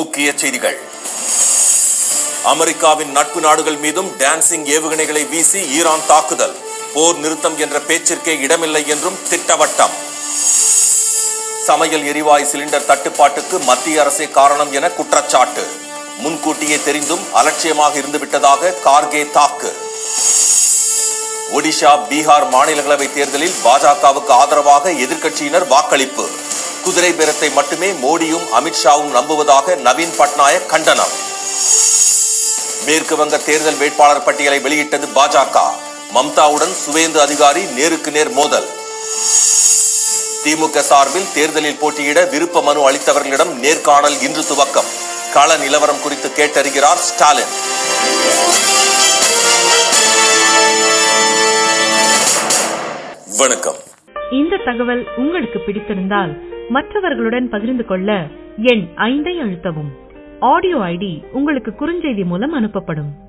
முக்கிய செய்திகள் அமெரிக்காவின் நட்பு நாடுகள் மீதும் டான்சிங் ஏவுகணைகளை வீசி ஈரான் தாக்குதல் போர் நிறுத்தம் என்ற பேச்சிற்கே இடமில்லை என்றும் திட்டவட்டம் சமையல் எரிவாயு சிலிண்டர் தட்டுப்பாட்டுக்கு மத்திய அரசே காரணம் என குற்றச்சாட்டு முன்கூட்டியே தெரிந்தும் அலட்சியமாக இருந்துவிட்டதாக கார்கே தாக்கு ஒடிஷா பீகார் மாநிலங்களவை தேர்தலில் பாஜகவுக்கு ஆதரவாக எதிர்க்கட்சியினர் வாக்களிப்பு குதிரை பேரத்தை மட்டுமே மோடியும் அமித்ஷாவும் நம்புவதாக நவீன் பட்நாயக் கண்டனம் மேற்கு வங்க தேர்தல் வேட்பாளர் பட்டியலை வெளியிட்டது பாஜக மம்தாவுடன் சுவேந்து அதிகாரி நேருக்கு நேர் மோதல் திமுக சார்பில் தேர்தலில் போட்டியிட விருப்ப மனு அளித்தவர்களிடம் நேர்காணல் இன்று துவக்கம் கள நிலவரம் குறித்து கேட்டறிகிறார் ஸ்டாலின் வணக்கம் இந்த தகவல் உங்களுக்கு பிடித்திருந்தால் மற்றவர்களுடன் பகிர்ந்து கொள்ள எண் ஐந்தை அழுத்தவும் ஆடியோ ஐடி உங்களுக்கு குறுஞ்செய்தி மூலம் அனுப்பப்படும்